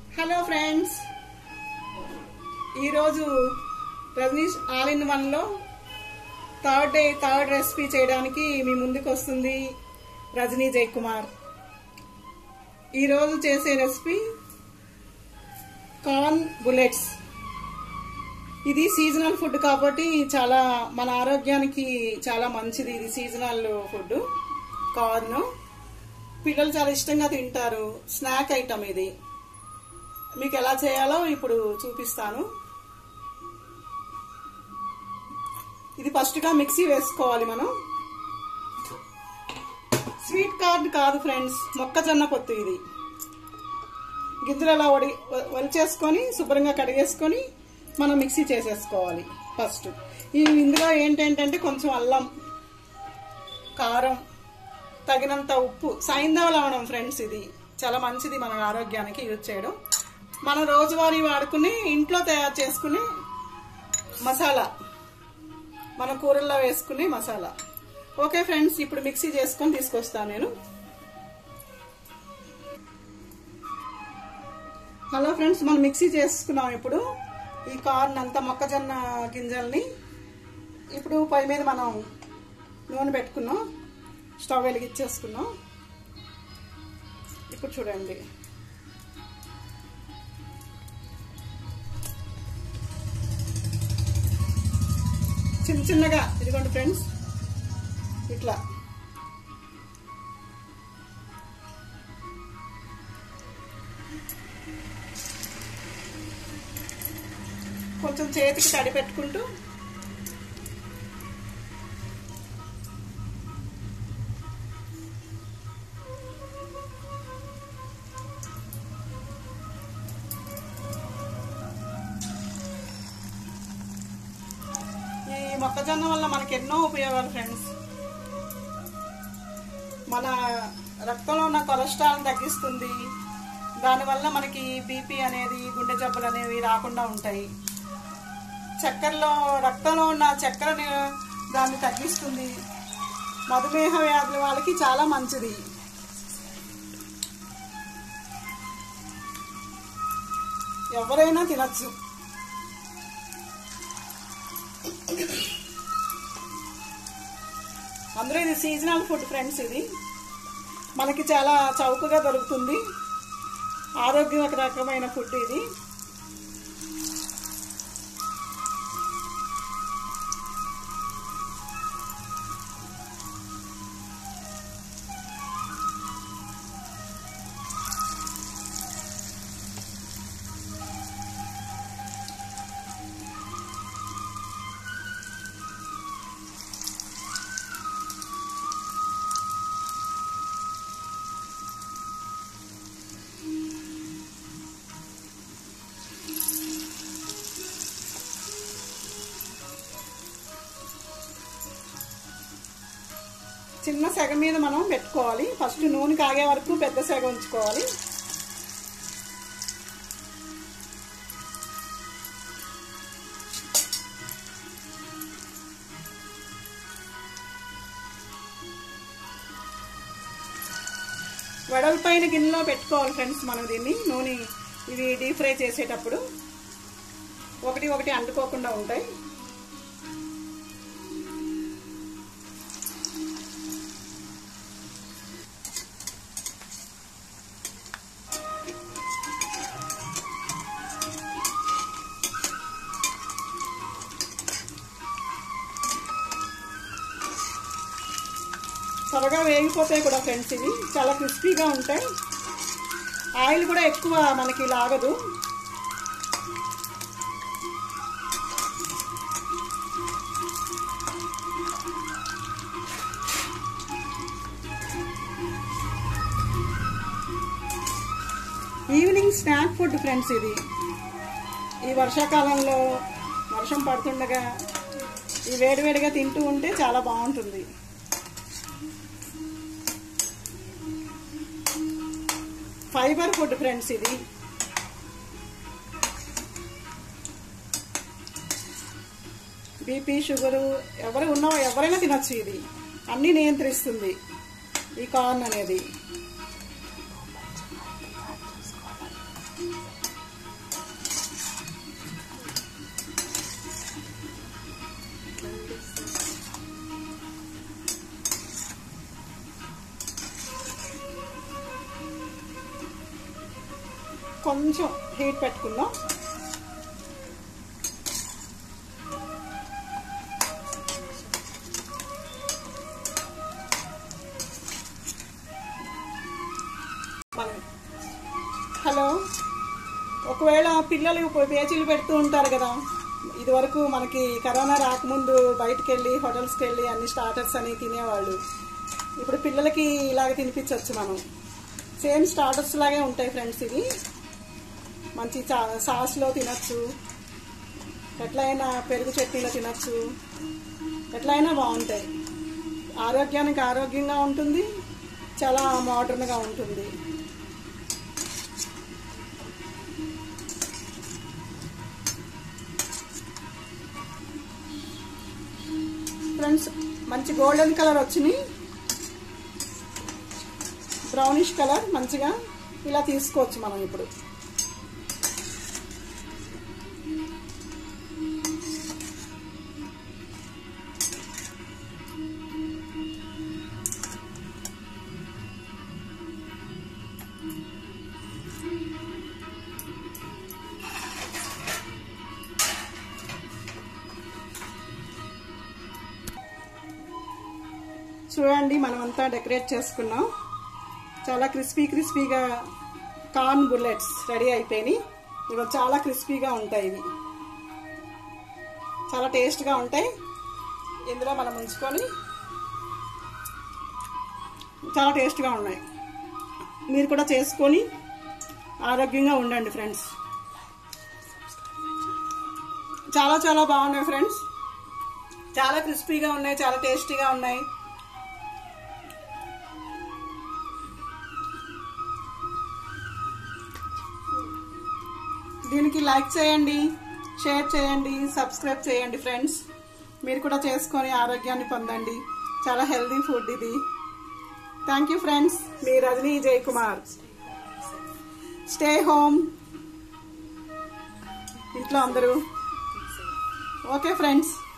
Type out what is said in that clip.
hello friends ఈరోజు Rajanish all in వన్లో third day third recipe చేయడానికి మీ ముందుకు వస్తుంది రజనీ జయకుమార్ ఈరోజు చేసే రెసిపీ కార్న్ బుల్లెట్స్ ఇది సీజనల్ ఫుడ్ కాబట్టి చాలా మన ఆరోగ్యానికి చాలా మంచిది ఇది సీజనల్ ఫుడ్ కార్న్ పిల్లలు చాలా ఇష్టంగా తింటారు స్నాక్ ఐటమ్ ఇది మీకు ఎలా చేయాలో ఇప్పుడు చూపిస్తాను ఇది ఫస్ట్గా మిక్సీ వేసుకోవాలి మనం స్వీట్ కార్న్ కాదు ఫ్రెండ్స్ మొక్కజొన్న పొత్తు ఇది గింజలు అలా వడి వలిచేసుకొని శుభ్రంగా కడిగేసుకొని మనం మిక్సీ చేసేసుకోవాలి ఫస్ట్ ఈ ఇందులో ఏంటంటే కొంచెం అల్లం కారం తగినంత ఉప్పు సైంధవ లవణం ఫ్రెండ్స్ ఇది చాలా మంచిది మన ఆరోగ్యానికి యూజ్ చేయడం మనం రోజువారీ వాడుకుని ఇంట్లో తయారు చేసుకునే మసాలా మన కూరల్లో వేసుకునే మసాలా ఓకే ఫ్రెండ్స్ ఇప్పుడు మిక్సీ చేసుకొని తీసుకొస్తాను నేను హలో ఫ్రెండ్స్ మనం మిక్సీ చేసుకున్నాం ఇప్పుడు ఈ కార్న్ అంతా మొక్కజొన్న గింజల్ని ఇప్పుడు పై మీద మనం నూనె పెట్టుకున్నాం స్టవ్ వెలిగించేసుకున్నాం ఇప్పుడు చూడండి చిన్న చిన్నగా ఇదిగోండి ఫ్రెండ్స్ ఇట్లా కొంచెం చేతికి తడి పెట్టుకుంటూ ఈ మొక్కజొన్న వల్ల మనకి ఎన్నో ఉపయోగాలు ఫ్రెండ్స్ మన రక్తంలో ఉన్న కొలెస్ట్రాల్ తగ్గిస్తుంది దానివల్ల మనకి బీపీ అనేది గుండె జబ్బులు అనేవి రాకుండా ఉంటాయి చక్కెరలో రక్తంలో ఉన్న చక్కెరని దాన్ని తగ్గిస్తుంది మధుమేహ వ్యాధుల వాళ్ళకి చాలా మంచిది ఎవరైనా తినచ్చు అందులో ఇది సీజనల్ ఫుడ్ ఫ్రెండ్స్ ఇది మనకి చాలా చౌకగా దొరుకుతుంది ఆరోగ్యకరమైన ఫుడ్ ఇది చిన్న సెగ మీద మనం పెట్టుకోవాలి ఫస్ట్ నూనె కాగే వరకు పెద్ద సెగ ఉంచుకోవాలి వెడల్పైన గిన్నెలో పెట్టుకోవాలి ఫ్రెండ్స్ మనం దీన్ని నూనె ఇవి డీప్ ఫ్రై చేసేటప్పుడు ఒకటి ఒకటి అంటుకోకుండా ఉంటాయి త్వరగా వేగిపోతాయి కూడా ఫ్రెండ్స్ ఇవి చాలా క్రిస్పీగా ఉంటాయి ఆయిల్ కూడా ఎక్కువ మనకి లాగదు ఈవినింగ్ స్నాక్ ఫుడ్ ఫ్రెండ్స్ ఇది ఈ వర్షాకాలంలో వర్షం పడుతుండగా ఈ వేడివేడిగా తింటూ ఉంటే చాలా బాగుంటుంది ఫైబర్ ఫుడ్ ఫ్రెండ్స్ ఇది బీపీ షుగరు ఎవరు ఉన్నా ఎవరైనా తినచ్చు ఇది అన్నీ నియంత్రిస్తుంది ఈ కార్న్ అనేది కొంచెం హీట్ పెట్టుకుందాం మనం హలో ఒకవేళ పిల్లలు పేచీలు పెడుతూ ఉంటారు కదా ఇదివరకు మనకి కరోనా రాకముందు బయటకు వెళ్ళి హోటల్స్కి వెళ్ళి అన్ని స్టార్టర్స్ అని తినేవాళ్ళు ఇప్పుడు పిల్లలకి ఇలాగ తినిపించవచ్చు మనం సేమ్ స్టార్టర్స్ లాగే ఉంటాయి ఫ్రెండ్స్ ఇవి మంచి చా సాస్లో తినచ్చు ఎట్లయినా పెరుగు చట్నీలో తినచ్చు ఎట్లయినా బాగుంటాయి ఆరోగ్యానికి ఆరోగ్యంగా ఉంటుంది చాలా మోడర్న్గా ఉంటుంది ఫ్రెండ్స్ మంచి గోల్డెన్ కలర్ వచ్చినాయి బ్రౌనిష్ కలర్ మంచిగా ఇలా తీసుకోవచ్చు మనం ఇప్పుడు చూడండి మనమంతా డెకరేట్ చేసుకున్నాం చాలా క్రిస్పీ క్రిస్పీగా కార్న్ బుల్లెట్స్ రెడీ అయిపోయినాయి ఇవి చాలా క్రిస్పీగా ఉంటాయి ఇవి చాలా టేస్ట్గా ఉంటాయి ఇందులో మనం ఉంచుకొని చాలా టేస్ట్గా ఉన్నాయి మీరు కూడా చేసుకొని ఆరోగ్యంగా ఉండండి ఫ్రెండ్స్ చాలా చాలా బాగున్నాయి ఫ్రెండ్స్ చాలా క్రిస్పీగా ఉన్నాయి చాలా టేస్టీగా ఉన్నాయి దీనికి లైక్ చేయండి షేర్ చేయండి సబ్స్క్రైబ్ చేయండి ఫ్రెండ్స్ మీరు కూడా చేసుకొని ఆరోగ్యాన్ని పొందండి చాలా హెల్దీ ఫుడ్ ఇది థ్యాంక్ యూ ఫ్రెండ్స్ మీ రజనీ జయ్ కుమార్ స్టే హోమ్ ఇంట్లో అందరూ ఓకే ఫ్రెండ్స్